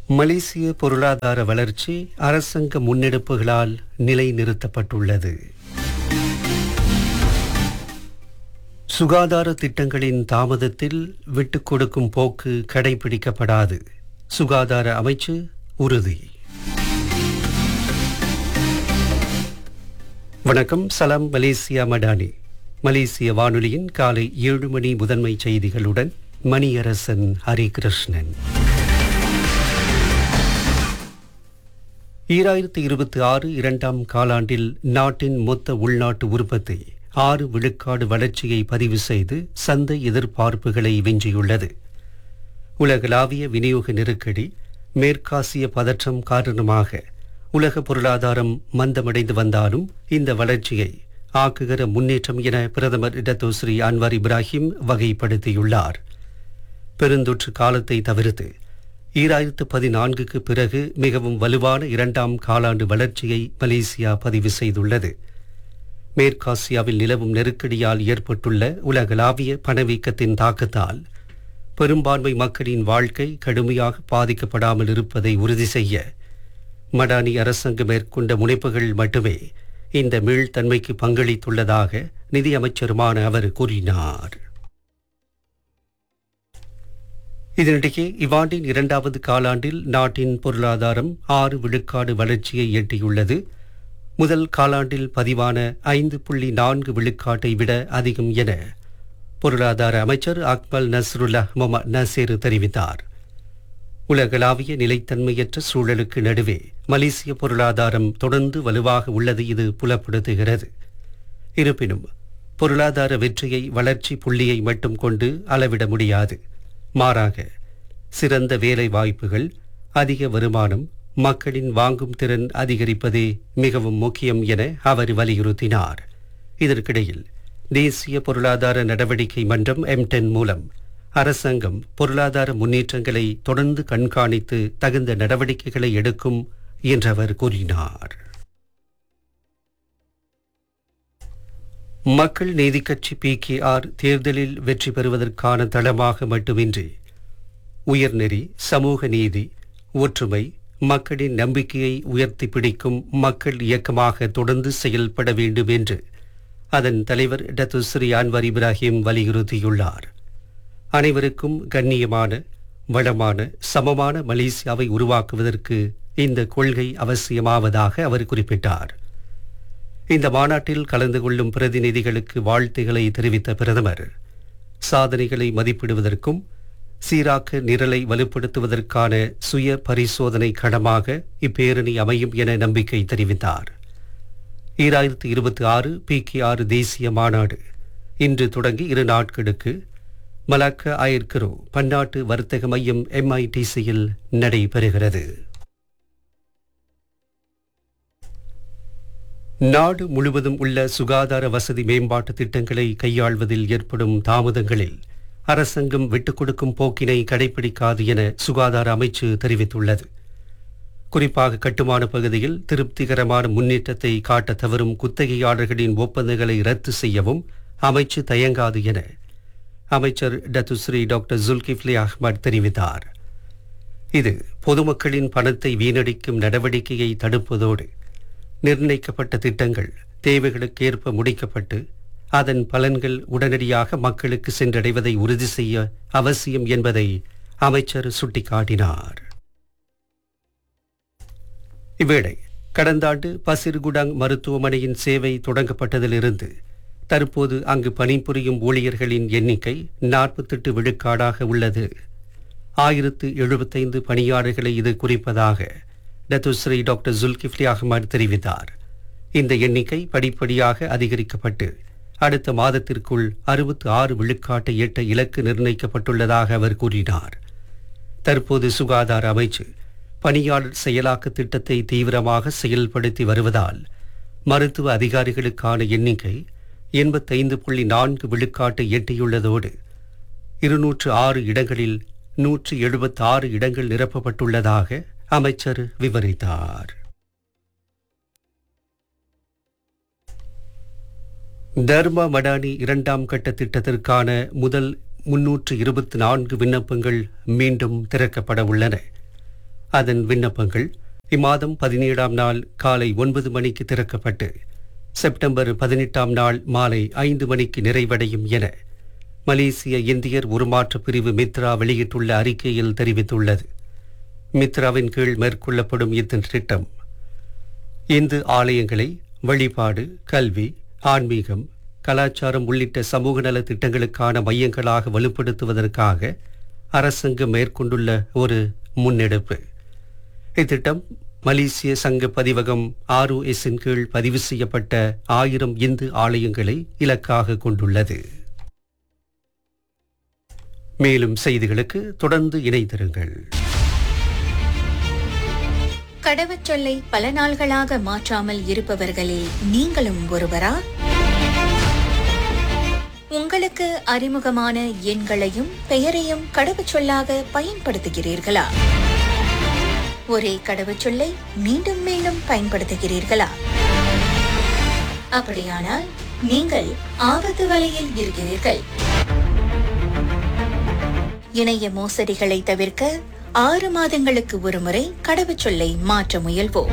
மலேசிய பொருளாதார வளர்ச்சி அரசாங்க முன்னெடுப்புகளால் நிலைநிறுத்தப்பட்டுள்ளது சுகாதார திட்டங்களின் தாமதத்தில் விட்டுக் கொடுக்கும் போக்கு கடைபிடிக்கப்படாது சுகாதார அமைச்சு உறுதி வணக்கம் சலாம் மலேசியா மடானி மலேசிய வானொலியின் காலை ஏழு மணி முதன்மை செய்திகளுடன் மணியரசன் ஹரிகிருஷ்ணன் ஈராயிரத்தி இருபத்தி ஆறு இரண்டாம் காலாண்டில் நாட்டின் மொத்த உள்நாட்டு உற்பத்தி ஆறு விழுக்காடு வளர்ச்சியை பதிவு செய்து சந்தை எதிர்பார்ப்புகளை வென்றியுள்ளது உலகளாவிய விநியோக நெருக்கடி மேற்காசிய பதற்றம் காரணமாக உலக பொருளாதாரம் மந்தமடைந்து வந்தாலும் இந்த வளர்ச்சியை ஆக்குகிற முன்னேற்றம் என பிரதமர் இடத்தோஸ்ரீ அன்வார் இப்ராஹிம் வகைப்படுத்தியுள்ளார் பெருந்தொற்று காலத்தை தவிர்த்து ஈராயிரத்து பதினான்குக்கு பிறகு மிகவும் வலுவான இரண்டாம் காலாண்டு வளர்ச்சியை மலேசியா பதிவு செய்துள்ளது மேற்காசியாவில் நிலவும் நெருக்கடியால் ஏற்பட்டுள்ள உலகளாவிய பணவீக்கத்தின் தாக்கத்தால் பெரும்பான்மை மக்களின் வாழ்க்கை கடுமையாக பாதிக்கப்படாமல் இருப்பதை உறுதி செய்ய மடானி அரசாங்கம் மேற்கொண்ட முனைப்புகள் மட்டுமே இந்த மீள்தன்மைக்கு பங்களித்துள்ளதாக நிதியமைச்சருமான அவர் கூறினார் இதனிடையே இவ்வாண்டின் இரண்டாவது காலாண்டில் நாட்டின் பொருளாதாரம் ஆறு விழுக்காடு வளர்ச்சியை எட்டியுள்ளது முதல் காலாண்டில் பதிவான ஐந்து புள்ளி நான்கு விழுக்காட்டை விட அதிகம் என பொருளாதார அமைச்சர் அக்மல் நஸ்ருல்லா முகமது நசீர் தெரிவித்தார் உலகளாவிய நிலைத்தன்மையற்ற சூழலுக்கு நடுவே மலேசிய பொருளாதாரம் தொடர்ந்து வலுவாக உள்ளது இது புலப்படுத்துகிறது இருப்பினும் பொருளாதார வெற்றியை வளர்ச்சி புள்ளியை மட்டும் கொண்டு அளவிட முடியாது மாறாக சிறந்த வேலை வாய்ப்புகள் அதிக வருமானம் மக்களின் வாங்கும் திறன் அதிகரிப்பதே மிகவும் முக்கியம் என அவர் வலியுறுத்தினார் இதற்கிடையில் தேசிய பொருளாதார நடவடிக்கை மன்றம் எம்டென் மூலம் அரசாங்கம் பொருளாதார முன்னேற்றங்களை தொடர்ந்து கண்காணித்து தகுந்த நடவடிக்கைகளை எடுக்கும் என்றவர் கூறினார் மக்கள் நீதி கட்சி பிகேஆர் தேர்தலில் வெற்றி பெறுவதற்கான தளமாக மட்டுமின்றி உயர்நெறி சமூக நீதி ஒற்றுமை மக்களின் நம்பிக்கையை உயர்த்தி பிடிக்கும் மக்கள் இயக்கமாக தொடர்ந்து செயல்பட வேண்டும் என்று அதன் தலைவர் டத்துஸ்ரீ அன்வர் இப்ராஹிம் வலியுறுத்தியுள்ளார் அனைவருக்கும் கண்ணியமான வளமான சமமான மலேசியாவை உருவாக்குவதற்கு இந்த கொள்கை அவசியமாவதாக அவர் குறிப்பிட்டார் இந்த மாநாட்டில் கலந்து கொள்ளும் பிரதிநிதிகளுக்கு வாழ்த்துகளை தெரிவித்த பிரதமர் சாதனைகளை மதிப்பிடுவதற்கும் சீராக்க நிரலை வலுப்படுத்துவதற்கான சுய பரிசோதனை கடமாக இப்பேரணி அமையும் என நம்பிக்கை தெரிவித்தார் ஈராயிரத்து இருபத்தி ஆறு பிகே ஆறு தேசிய மாநாடு இன்று தொடங்கி இரு நாட்களுக்கு மலாக்க ஆயிர்கரோ பன்னாட்டு வர்த்தக மையம் எம்ஐடிசியில் நடைபெறுகிறது நாடு முழுவதும் உள்ள சுகாதார வசதி மேம்பாட்டு திட்டங்களை கையாள்வதில் ஏற்படும் தாமதங்களில் அரசாங்கம் விட்டுக் கொடுக்கும் போக்கினை கடைபிடிக்காது என சுகாதார அமைச்சு தெரிவித்துள்ளது குறிப்பாக கட்டுமான பகுதியில் திருப்திகரமான முன்னேற்றத்தை காட்ட தவறும் குத்தகையாளர்களின் ஒப்பந்தங்களை ரத்து செய்யவும் அமைச்சு தயங்காது என அமைச்சர் டத்துஸ்ரீ டாக்டர் ஜுல்கிஃப்லி அஹ்மத் தெரிவித்தார் இது பொதுமக்களின் பணத்தை வீணடிக்கும் நடவடிக்கையை தடுப்பதோடு நிர்ணயிக்கப்பட்ட திட்டங்கள் தேவைகளுக்கு ஏற்ப முடிக்கப்பட்டு அதன் பலன்கள் உடனடியாக மக்களுக்கு சென்றடைவதை உறுதி செய்ய அவசியம் என்பதை அமைச்சர் சுட்டிக்காட்டினார் இவ்வேளை கடந்த ஆண்டு பசிர்குடாங் மருத்துவமனையின் சேவை தொடங்கப்பட்டதிலிருந்து தற்போது அங்கு பணிபுரியும் ஊழியர்களின் எண்ணிக்கை நாற்பத்தெட்டு விழுக்காடாக உள்ளது ஆயிரத்து எழுபத்தைந்து பணியாளர்களை இது குறிப்பதாக டத்துஸ்ரீ டாக்டர் ஜுல்கிஃப்லி அகமது தெரிவித்தார் இந்த எண்ணிக்கை படிப்படியாக அதிகரிக்கப்பட்டு அடுத்த மாதத்திற்குள் அறுபத்தி ஆறு விழுக்காட்டை எட்ட இலக்கு நிர்ணயிக்கப்பட்டுள்ளதாக அவர் கூறினார் தற்போது சுகாதார அமைச்சு பணியாளர் செயலாக்க திட்டத்தை தீவிரமாக செயல்படுத்தி வருவதால் மருத்துவ அதிகாரிகளுக்கான எண்ணிக்கை எண்பத்தைந்து புள்ளி நான்கு விழுக்காட்டை எட்டியுள்ளதோடு இருநூற்று ஆறு இடங்களில் நூற்று எழுபத்தி ஆறு இடங்கள் நிரப்பப்பட்டுள்ளதாக அமைச்சர் விவரித்தார் தர்மா மடானி இரண்டாம் கட்ட திட்டத்திற்கான முதல் முன்னூற்று இருபத்தி நான்கு விண்ணப்பங்கள் மீண்டும் திறக்கப்பட உள்ளன அதன் விண்ணப்பங்கள் இம்மாதம் பதினேழாம் நாள் காலை ஒன்பது மணிக்கு திறக்கப்பட்டு செப்டம்பர் பதினெட்டாம் நாள் மாலை ஐந்து மணிக்கு நிறைவடையும் என மலேசிய இந்தியர் உருமாற்ற பிரிவு மித்ரா வெளியிட்டுள்ள அறிக்கையில் தெரிவித்துள்ளது மித்ராவின் கீழ் மேற்கொள்ளப்படும் இத்திட்டம் இந்து ஆலயங்களை வழிபாடு கல்வி ஆன்மீகம் கலாச்சாரம் உள்ளிட்ட சமூக நல திட்டங்களுக்கான மையங்களாக வலுப்படுத்துவதற்காக அரசாங்கம் மேற்கொண்டுள்ள ஒரு முன்னெடுப்பு இத்திட்டம் மலேசிய சங்க பதிவகம் ஆர்ஓஎஸின் கீழ் பதிவு செய்யப்பட்ட ஆயிரம் இந்து ஆலயங்களை இலக்காக கொண்டுள்ளது மேலும் செய்திகளுக்கு தொடர்ந்து இணைந்திருங்கள் கடவுச்சொல்லை பல நாள்களாக மாற்றாமல் இருப்பவர்களில் நீங்களும் ஒருவரா உங்களுக்கு அறிமுகமான எண்களையும் பெயரையும் கடவுச்சொல்லாக பயன்படுத்துகிறீர்களா ஒரே கடவுச்சொல்லை மீண்டும் மீண்டும் பயன்படுத்துகிறீர்களா அப்படியானால் நீங்கள் ஆபத்து வலையில் இருக்கிறீர்கள் இணைய மோசடிகளை தவிர்க்க ஆறு மாதங்களுக்கு ஒருமுறை கடவுச்சொல்லை மாற்ற முயல்வோம்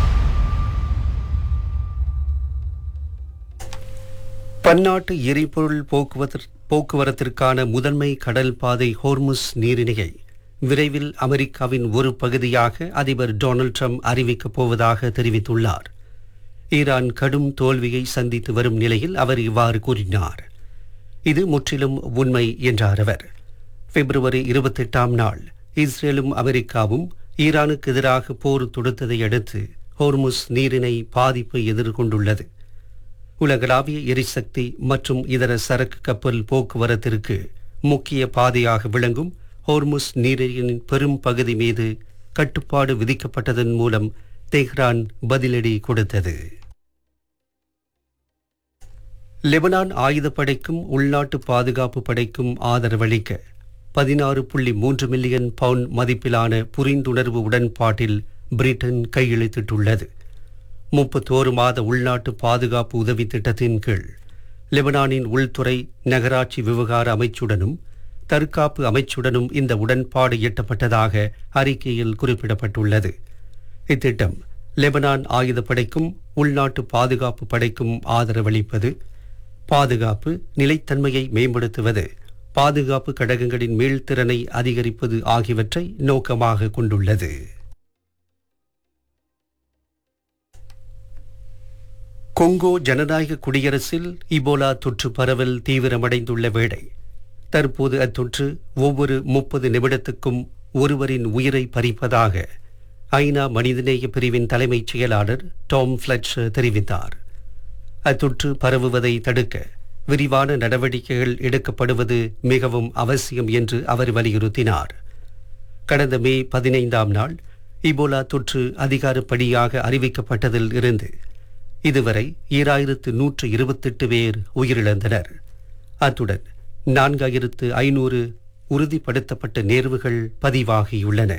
பன்னாட்டு எரிபொருள் போக்குவரத்து போக்குவரத்திற்கான முதன்மை கடல் பாதை ஹோர்முஸ் நீரிணையை விரைவில் அமெரிக்காவின் ஒரு பகுதியாக அதிபர் டொனால்ட் ட்ரம்ப் அறிவிக்கப் போவதாக தெரிவித்துள்ளார் ஈரான் கடும் தோல்வியை சந்தித்து வரும் நிலையில் அவர் இவ்வாறு கூறினார் இது முற்றிலும் உண்மை என்றார் அவர் பிப்ரவரி இருபத்தெட்டாம் நாள் இஸ்ரேலும் அமெரிக்காவும் ஈரானுக்கு எதிராக போர் தொடுத்ததை அடுத்து ஹோர்முஸ் நீரிணை பாதிப்பை எதிர்கொண்டுள்ளது உலகளாவிய எரிசக்தி மற்றும் இதர சரக்கு கப்பல் போக்குவரத்திற்கு முக்கிய பாதையாக விளங்கும் ஹோர்முஸ் நீரிணையின் பெரும் பகுதி மீது கட்டுப்பாடு விதிக்கப்பட்டதன் மூலம் தெஹ்ரான் பதிலடி கொடுத்தது லெபனான் ஆயுதப்படைக்கும் உள்நாட்டு பாதுகாப்பு படைக்கும் ஆதரவளிக்க பதினாறு புள்ளி மூன்று மில்லியன் பவுண்ட் மதிப்பிலான புரிந்துணர்வு உடன்பாட்டில் பிரிட்டன் கையெழுத்திட்டுள்ளது முப்பத்தோரு மாத உள்நாட்டு பாதுகாப்பு உதவி திட்டத்தின் கீழ் லெபனானின் உள்துறை நகராட்சி விவகார அமைச்சுடனும் தற்காப்பு அமைச்சுடனும் இந்த உடன்பாடு எட்டப்பட்டதாக அறிக்கையில் குறிப்பிடப்பட்டுள்ளது இத்திட்டம் லெபனான் ஆயுதப்படைக்கும் உள்நாட்டு பாதுகாப்பு படைக்கும் ஆதரவளிப்பது பாதுகாப்பு நிலைத்தன்மையை மேம்படுத்துவது பாதுகாப்பு கடகங்களின் மீள்திறனை அதிகரிப்பது ஆகியவற்றை நோக்கமாக கொண்டுள்ளது கொங்கோ ஜனநாயக குடியரசில் இபோலா தொற்று பரவல் தீவிரமடைந்துள்ள வேளை தற்போது அத்தொற்று ஒவ்வொரு முப்பது நிமிடத்துக்கும் ஒருவரின் உயிரை பறிப்பதாக ஐநா மனிதநேய பிரிவின் தலைமைச் செயலாளர் டாம் ஃபிளட்ச் தெரிவித்தார் அத்தொற்று பரவுவதை தடுக்க விரிவான நடவடிக்கைகள் எடுக்கப்படுவது மிகவும் அவசியம் என்று அவர் வலியுறுத்தினார் கடந்த மே பதினைந்தாம் நாள் இபோலா தொற்று அதிகாரப்படியாக அறிவிக்கப்பட்டதில் இருந்து இதுவரை ஈராயிரத்து நூற்று இருபத்தெட்டு பேர் உயிரிழந்தனர் அத்துடன் நான்காயிரத்து ஐநூறு உறுதிப்படுத்தப்பட்ட நேர்வுகள் பதிவாகியுள்ளன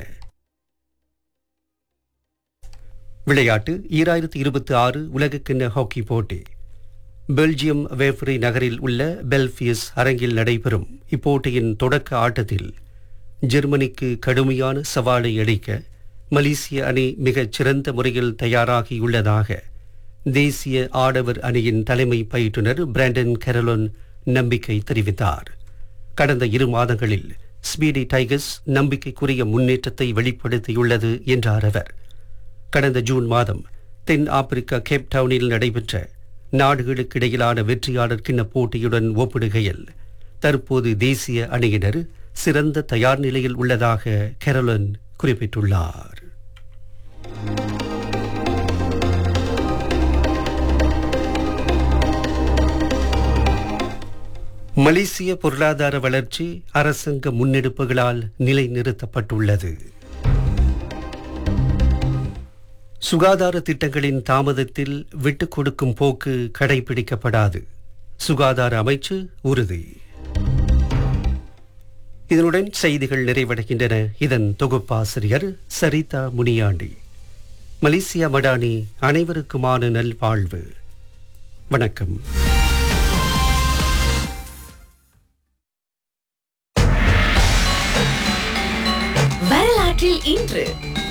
விளையாட்டு ஈராயிரத்து இருபத்தி ஆறு உலகக்கிண்ண ஹாக்கி போட்டி பெல்ஜியம் வேஃப்ரி நகரில் உள்ள பெல்ஃபியஸ் அரங்கில் நடைபெறும் இப்போட்டியின் தொடக்க ஆட்டத்தில் ஜெர்மனிக்கு கடுமையான சவாலை அளிக்க மலேசிய அணி மிகச் சிறந்த முறையில் தயாராகியுள்ளதாக தேசிய ஆடவர் அணியின் தலைமை பயிற்றுனர் பிராண்டன் கெரலோன் நம்பிக்கை தெரிவித்தார் கடந்த இரு மாதங்களில் ஸ்பீடி டைகர்ஸ் நம்பிக்கைக்குரிய முன்னேற்றத்தை வெளிப்படுத்தியுள்ளது என்றார் அவர் கடந்த ஜூன் மாதம் தென் ஆப்பிரிக்கா கேப் டவுனில் நடைபெற்ற நாடுகளுக்கிடையிலான வெற்றியாளர் கிண்ண போட்டியுடன் ஒப்பிடுகையில் தற்போது தேசிய அணியினர் சிறந்த தயார் நிலையில் உள்ளதாக கெரலன் குறிப்பிட்டுள்ளார் மலேசிய பொருளாதார வளர்ச்சி அரசாங்க முன்னெடுப்புகளால் நிலைநிறுத்தப்பட்டுள்ளது சுகாதார திட்டங்களின் தாமதத்தில் விட்டுக் கொடுக்கும் போக்கு கடைபிடிக்கப்படாது சுகாதார அமைச்சு உறுதி இதனுடன் செய்திகள் நிறைவடைகின்றன இதன் தொகுப்பாசிரியர் சரிதா முனியாண்டி மலேசியா மடானி அனைவருக்குமான நல்வாழ்வு வணக்கம் வரலாற்றில் இன்று